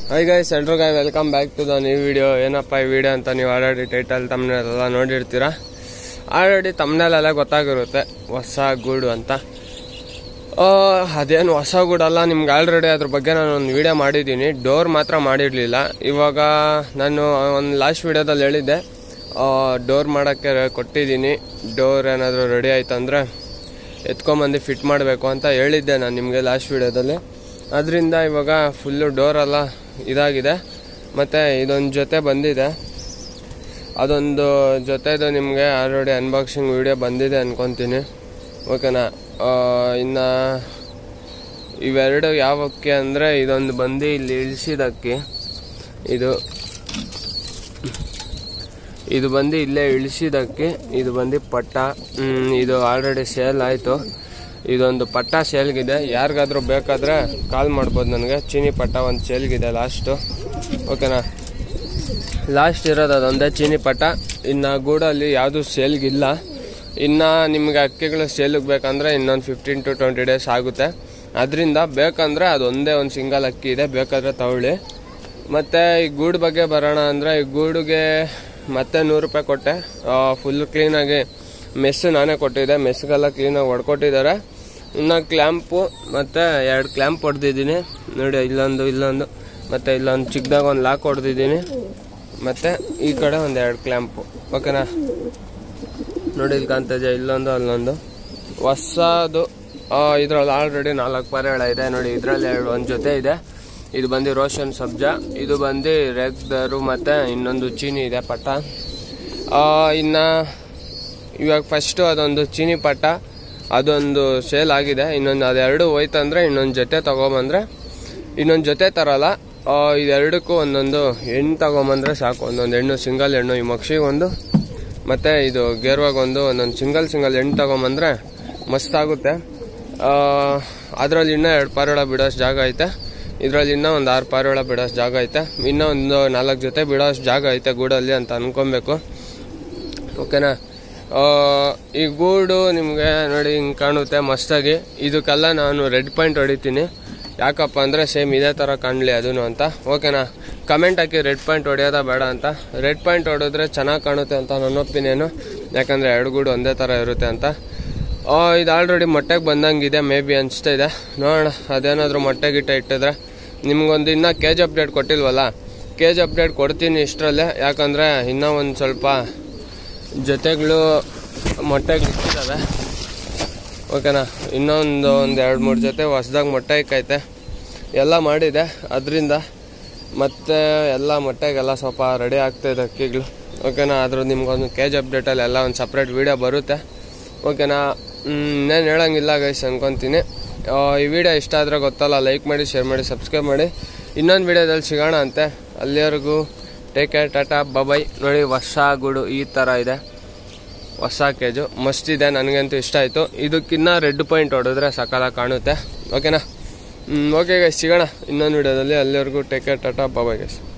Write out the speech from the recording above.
hi guys ಎಲ್ರು ಗಾಯ್ welcome back to the new video ಏನಪ್ಪ ಈ ವಿಡಿಯೋ ಅಂತ ನೀವು ಆಲ್ರೆಡಿ ಟೈಟಲ್ ತಮ್ಮನೆಲ್ಲ ನೋಡಿರ್ತೀರಾ ಆಲ್ರೆಡಿ ತಮ್ಮನೆಲ್ಲ ಗೊತ್ತಾಗಿರುತ್ತೆ ಹೊಸ ಗೂಡು ಅಂತ ಆ, ಅದೇನು ಹೊಸ ಗೂಡಲ್ಲ ನಿಮ್ಗೆ ಆಲ್ರೆಡಿ ಅದ್ರ ಬಗ್ಗೆ ನಾನು ಒಂದು ವಿಡಿಯೋ ಮಾಡಿದ್ದೀನಿ ಡೋರ್ ಮಾತ್ರ ಮಾಡಿರಲಿಲ್ಲ ಇವಾಗ ನಾನು ಒಂದು ಲಾಸ್ಟ್ ವಿಡಿಯೋದಲ್ಲಿ ಹೇಳಿದ್ದೆ ಡೋರ್ ಮಾಡೋಕ್ಕೆ ಕೊಟ್ಟಿದ್ದೀನಿ ಡೋರ್ ಏನಾದರೂ ರೆಡಿ ಆಯ್ತಂದ್ರೆ ಎತ್ಕೊಂಬಂದು ಫಿಟ್ ಮಾಡಬೇಕು ಅಂತ ಹೇಳಿದ್ದೆ ನಾನು ನಿಮಗೆ ಲಾಸ್ಟ್ ವಿಡಿಯೋದಲ್ಲಿ ಅದರಿಂದ ಇವಾಗ ಫುಲ್ಲು ಡೋರೆಲ್ಲ ಇದಾಗಿದೆ ಮತ್ತು ಇದೊಂದು ಜೊತೆ ಬಂದಿದೆ ಅದೊಂದು ಜೊತೆದು ನಿಮಗೆ ಆಲ್ರೆಡಿ ಅನ್ಬಾಕ್ಸಿಂಗ್ ವಿಡಿಯೋ ಬಂದಿದೆ ಅನ್ಕೊತೀನಿ ಓಕೆನಾ ಆ, ಇನ್ನು ಇವೆರಡು ಯಾವಕ್ಕೆ ಅಂದರೆ ಇದೊಂದು ಬಂದು ಇಲ್ಲಿ ಇಳಿಸಿದಕ್ಕೆ ಇದು ಇದು ಬಂದು ಇಲ್ಲೇ ಇಳಿಸಿದಕ್ಕೆ ಇದು ಬಂದು ಪಟ್ಟ ಹ್ಮ್, ಇದು ಆಲ್ರೆಡಿ ಸೇಲ್ ಆಯಿತು ಇದೊಂದು ಪಟ್ಟ ಸೇಲ್ಗಿದೆ ಯಾರಿಗಾದ್ರೂ ಬೇಕಾದರೆ ಕಾಲ್ ಮಾಡ್ಬೋದು ನನಗೆ ಚೀನಿ ಪಟ್ಟ ಒಂದು ಸೇಲ್ಗಿದೆ ಲಾಸ್ಟು ಓಕೆನಾ ಲಾಸ್ಟ್ ಇರೋದು ಅದೊಂದೇ ಚೀನಿ ಪಟ್ಟ ಇನ್ನು ಗೂಡಲ್ಲಿ ಯಾವುದು ಸೇಲ್ಗಿಲ್ಲ ಇನ್ನು ನಿಮಗೆ ಅಕ್ಕಿಗಳು ಸೇಲಿಗೆ ಬೇಕಂದ್ರೆ ಇನ್ನೊಂದು ಫಿಫ್ಟೀನ್ ಟು ಟ್ವೆಂಟಿ ಡೇಸ್ ಆಗುತ್ತೆ ಅದರಿಂದ ಬೇಕಂದ್ರೆ ಅದೊಂದೇ ಒಂದು ಸಿಂಗಲ್ ಅಕ್ಕಿ ಇದೆ ಬೇಕಾದ್ರೆ ತಗೊಳ್ಳಿ ಮತ್ತು ಈ ಗೂಡು ಬಗ್ಗೆ ಬರೋಣ ಅಂದರೆ ಈ ಗೂಡಿಗೆ ಮತ್ತೆ ನೂರು ರೂಪಾಯಿ ಕೊಟ್ಟೆ ಫುಲ್ ಕ್ಲೀನಾಗಿ ಮೆಸ್ಸು ನಾನೇ ಕೊಟ್ಟಿದ್ದೆ ಮೆಸ್ಗೆಲ್ಲ ಕ್ಲೀನಾಗಿ ಹೊಡ್ಕೊಟ್ಟಿದ್ದಾರೆ ಇನ್ನು ಕ್ಲ್ಯಾಂಪು ಮತ್ತು ಎರಡು ಕ್ಲ್ಯಾಂಪ್ ಹೊಡೆದಿದ್ದೀನಿ ನೋಡಿ ಇಲ್ಲೊಂದು ಇಲ್ಲೊಂದು ಮತ್ತು ಇಲ್ಲೊಂದು ಚಿಕ್ಕದಾಗ ಒಂದು ಲಾಕ್ ಹೊಡೆದಿದ್ದೀನಿ ಮತ್ತು ಈ ಕಡೆ ಒಂದು ಎರಡು ಕ್ಲ್ಯಾಂಪು ಓಕೆನಾ ನೋಡಿ ಇಲ್ಲಿ ಕಾಣ್ತದೆ ಇಲ್ಲೊಂದು ಅಲ್ಲೊಂದು ಹೊಸದು ಇದರಲ್ಲಿ ಆಲ್ರೆಡಿ ನಾಲ್ಕು ಪರೇಳ ಇದೆ ನೋಡಿ ಇದರಲ್ಲಿ ಎರಡು ಒಂದು ಜೊತೆ ಇದೆ ಇದು ಬಂದು ರೋಷನ್ ಸಬ್ಜಾ ಇದು ಬಂದು ರೆಗ್ದರು ಮತ್ತು ಇನ್ನೊಂದು ಚೀನಿ ಇದೆ ಪಟ್ಟ ಆ, ಇನ್ನ ಇವಾಗ ಫಸ್ಟು ಅದೊಂದು ಚೀನಿ ಪಟ್ಟ ಅದೊಂದು ಸೇಲ್ ಆಗಿದೆ ಇನ್ನೊಂದು ಅದೆರಡು ಹೋಯ್ತಂದ್ರೆ ಇನ್ನೊಂದು ಜೊತೆ ತಗೊಂಬಂದ್ರೆ ಇನ್ನೊಂದು ಜೊತೆ ತರಲ್ಲ ಆ, ಇದೆರಡಕ್ಕೂ ಒಂದೊಂದು ಹೆಣ್ಣು ತಗೊಂಬಂದ್ರೆ ಸಾಕು ಒಂದೊಂದು ಹೆಣ್ಣು ಸಿಂಗಲ್ ಹೆಣ್ಣು ಈ ಮಕ್ಷಿಗೆ ಒಂದು ಮತ್ತು ಇದು ಗೇರ್ವಾಗ ಒಂದು ಒಂದೊಂದು ಸಿಂಗಲ್ ಸಿಂಗಲ್ ಹೆಣ್ಣು ತಗೊಂಬಂದ್ರೆ ಮಸ್ತಾಗುತ್ತೆ ಅದರಲ್ಲಿ ಇನ್ನೂ ಎರಡು ಪಾರೋಳ ಬಿಡೋಷ್ಟು ಜಾಗ ಐತೆ ಇದರಲ್ಲಿ ಇನ್ನೂ ಒಂದು ಆರು ಪಾರೋಳ ಬಿಡೋಷ್ಟು ಜಾಗ ಐತೆ ಇನ್ನೂ ಒಂದು ನಾಲ್ಕು ಜೊತೆ ಬಿಡೋಷ್ಟು ಜಾಗ ಐತೆ ಗೂಡಲ್ಲಿ ಅಂತ ಅನ್ಕೊಬೇಕು ಓಕೆನಾ ಆ, ಈ ಗೂಡು ನಿಮಗೆ ನೋಡಿ ಹಿಂಗೆ ಕಾಣುತ್ತೆ ಮಸ್ತಾಗಿ ಇದಕ್ಕೆಲ್ಲ ನಾನು ರೆಡ್ ಪಾಯಿಂಟ್ ಹೊಡಿತೀನಿ ಯಾಕಪ್ಪ ಅಂದರೆ ಸೇಮ್ ಇದೇ ಥರ ಕಾಣಲಿ ಅದೂ ಅಂತ ಓಕೆನಾ ಕಮೆಂಟ್ ಹಾಕಿ ರೆಡ್ ಪಾಯಿಂಟ್ ಹೊಡೆಯೋದ ಬೇಡ ಅಂತ ರೆಡ್ ಪಾಯಿಂಟ್ ಹೊಡೆದ್ರೆ ಚೆನ್ನಾಗಿ ಕಾಣುತ್ತೆ ಅಂತ ನನ್ನ ಒಪಿನಿಯನು ಯಾಕಂದರೆ ಎರಡು ಗೂಡು ಒಂದೇ ಥರ ಇರುತ್ತೆ ಅಂತ ಆ, ಇದು ಆಲ್ರೆಡಿ ಮೊಟ್ಟೆಗೆ ಬಂದಂಗಿದೆ ಮೇ ಬಿ ಅನಿಸ್ತಾ ಇದೆ ನೋಡೋಣ ಅದೇನಾದರೂ ಮೊಟ್ಟೆ ಗಿಟ್ಟ ಇಟ್ಟಿದ್ರೆ ನಿಮ್ಗೊಂದು ಇನ್ನೂ ಕೆ ಜಿ ಅಪ್ಡೇಟ್ ಕೊಟ್ಟಿಲ್ವಲ್ಲ ಕೆ ಜಿ ಅಪ್ಡೇಟ್ ಕೊಡ್ತೀನಿ ಇಷ್ಟರಲ್ಲೇ ಯಾಕಂದರೆ ಇನ್ನೂ ಒಂದು ಸ್ವಲ್ಪ ಜೊತೆಗಳು ಮೊಟ್ಟೆಗಳು ಇಟ್ಟಿದ್ದಾವೆ ಓಕೆನಾ ಇನ್ನೊಂದು ಒಂದು ಎರಡು ಮೂರು ಜೊತೆ ಹೊಸ್ದಾಗಿ ಮೊಟ್ಟೆ ಇಕ್ಕೈತೆ ಎಲ್ಲ ಮಾಡಿದೆ ಅದರಿಂದ ಮತ್ತೆ ಎಲ್ಲ ಮೊಟ್ಟೆಗೆಲ್ಲ ಸ್ವಲ್ಪ ರೆಡಿ ಆಗ್ತಾಯಿದೆ ಅಕ್ಕಿಗಳು ಓಕೆನಾ ಅದ್ರ ನಿಮ್ಗೊಂದು ಕೆ ಜಿ ಅಪ್ಡೇಟಲ್ಲಿ ಎಲ್ಲ ಒಂದು ಸಪ್ರೇಟ್ ವೀಡಿಯೋ ಬರುತ್ತೆ ಓಕೆನಾ ಇನ್ನೇನು ಹೇಳಂಗಿಲ್ಲ ಗೈಸ್ ಅನ್ಕೊತೀನಿ ಆ, ಈ ವಿಡಿಯೋ ಇಷ್ಟ ಆದರೆ ಗೊತ್ತಲ್ಲ ಲೈಕ್ ಮಾಡಿ ಶೇರ್ ಮಾಡಿ ಸಬ್ಸ್ಕ್ರೈಬ್ ಮಾಡಿ ಇನ್ನೊಂದು ವಿಡಿಯೋದಲ್ಲಿ ಸಿಗೋಣ ಅಂತೆ ಅಲ್ಲಿವರೆಗೂ ಟೇಕ್ ಕೇರ್ ಟಾಟಾ ಬಬೈ ನೋಡಿ ಹೊಸ ಗೂಡು ಈ ಥರ ಇದೆ ಹೊಸ ಕೇಜು ಮಸ್ತ್ ಇದೆ ನನಗಂತೂ ಇಷ್ಟ ಆಯಿತು ಇದಕ್ಕಿನ್ನ ರೆಡ್ ಪಾಯಿಂಟ್ ಹೊಡೆದ್ರೆ ಸಕಾಲಾಗಿ ಕಾಣುತ್ತೆ ಓಕೆನಾ ಓಕೆ ಗೈಸ್ ಸಿಗೋಣ ಇನ್ನೊಂದು ವಿಡಿಯೋದಲ್ಲಿ ಅಲ್ಲಿವರೆಗೂ take care tata bye bye guys